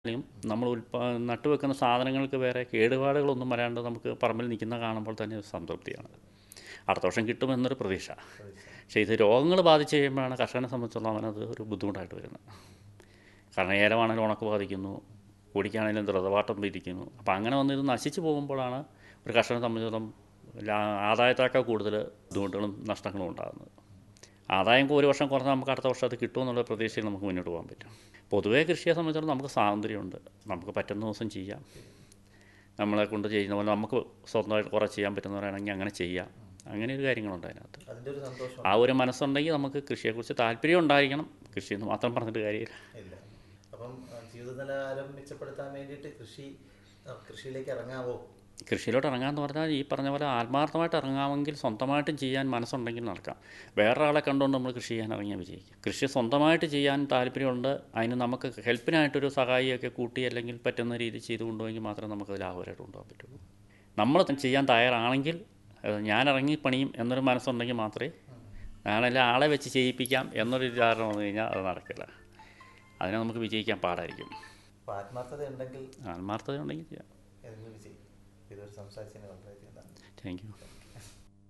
യും നമ്മൾ ഉൽപാ നട്ടുവെക്കുന്ന സാധനങ്ങൾക്ക് വേറെ കേടുപാടുകളൊന്നും വരാണ്ട് നമുക്ക് പറമ്പിൽ നിൽക്കുന്ന കാണുമ്പോൾ തന്നെ ഒരു സംതൃപ്തിയാണ് അടുത്ത വർഷം കിട്ടുമെന്നൊരു പ്രതീക്ഷ പക്ഷേ ഇത് രോഗങ്ങൾ ബാധിച്ച് കഴിയുമ്പോഴാണ് കർഷകനെ സംബന്ധിച്ചിടത്തോളം അവനത് ഒരു ബുദ്ധിമുട്ടായിട്ട് വരുന്നത് കാരണം ഏലമാണെങ്കിലും ഉണക്ക് ബാധിക്കുന്നു കുടിക്കാണെങ്കിലും ദ്രതവാട്ടം പിരിക്കുന്നു അപ്പോൾ അങ്ങനെ വന്ന് ഇത് നശിച്ചു പോകുമ്പോഴാണ് ഒരു കർഷകനെ സംബന്ധിച്ചിടത്തോളം ലാ- ആദായത്തേക്കാൾ കൂടുതൽ ബുദ്ധിമുട്ടുകളും നഷ്ടങ്ങളും ഉണ്ടാകുന്നത് ആദായം ഒരു വർഷം കുറഞ്ഞാൽ നമുക്ക് അടുത്ത വർഷം അത് കിട്ടുമെന്നുള്ള പ്രതീക്ഷയിൽ നമുക്ക് മുന്നോട്ട് പോകാൻ പറ്റും പൊതുവേ കൃഷിയെ സംബന്ധിച്ചിടത്തോളം നമുക്ക് സ്വാതന്ത്ര്യമുണ്ട് നമുക്ക് പറ്റുന്ന ദിവസം ചെയ്യാം നമ്മളെ കൊണ്ട് ചെയ്യുന്ന പോലെ നമുക്ക് സ്വന്തമായിട്ട് കുറേ ചെയ്യാൻ പറ്റുന്നവരാണെങ്കിൽ അങ്ങനെ ചെയ്യാം അങ്ങനെ ഒരു കാര്യങ്ങളുണ്ട് അതിനകത്ത് അതിൻ്റെ ഒരു സന്തോഷം ആ ഒരു മനസ്സുണ്ടെങ്കിൽ നമുക്ക് കൃഷിയെക്കുറിച്ച് താല്പര്യം ഉണ്ടായിരിക്കണം കൃഷിയെന്ന് മാത്രം പറഞ്ഞിട്ട് കാര്യമില്ല ഇല്ല അപ്പം ആ, ജീവിത നിലവാരം മെച്ചപ്പെടുത്താൻ വേണ്ടിയിട്ട് കൃഷി ആ, കൃഷിയിലേക്ക് ഇറങ്ങാവോ കൃഷിയിലോട്ട് ഇറങ്ങാമെന്ന് പറഞ്ഞാൽ ഈ പറഞ്ഞ പോലെ ആത്മാർത്ഥമായിട്ട് ഇറങ്ങാമെങ്കിൽ സ്വന്തമായിട്ടും ചെയ്യാൻ മനസ്സുണ്ടെങ്കിൽ നടക്കാം വേറൊരാളെ കണ്ടുകൊണ്ട് നമ്മൾ കൃഷി ചെയ്യാൻ ഇറങ്ങിയാൽ വിജയിക്കും കൃഷി സ്വന്തമായിട്ട് ചെയ്യാൻ താല്പര്യമുണ്ട് അതിന് നമുക്ക് ഹെൽപ്പിനായിട്ടൊരു സഹായിയൊക്കെ കൂട്ടി അല്ലെങ്കിൽ പറ്റുന്ന രീതി ചെയ്ത് കൊണ്ടുപോയെങ്കിൽ മാത്രമേ നമുക്ക് ലാഭകരമായിട്ട് കൊണ്ടുപോകാൻ പറ്റുള്ളൂ നമ്മൾ ചെയ്യാൻ തയ്യാറാണെങ്കിൽ അത് ഞാൻ ഇറങ്ങി പണിയും എന്നൊരു മനസ്സുണ്ടെങ്കിൽ മാത്രമേ ഞാനെല്ലാം ആളെ വെച്ച് ചെയ്യിപ്പിക്കാം എന്നൊരു ധാരണ വന്നു കഴിഞ്ഞാൽ അത് നടക്കില്ല അതിനെ നമുക്ക് വിജയിക്കാൻ പാടായിരിക്കും അപ്പോൾ ആത്മാർത്ഥത ഉണ്ടെങ്കിൽ ആത്മാർത്ഥത ഉണ്ടെങ്കിൽ ചെയ്യാം ഏതെങ്കിലും വിജയിക്കും ഇതൊരു സംസാരിച്ചതിന് വളരെയധികം നന്ദി താങ്ക് യു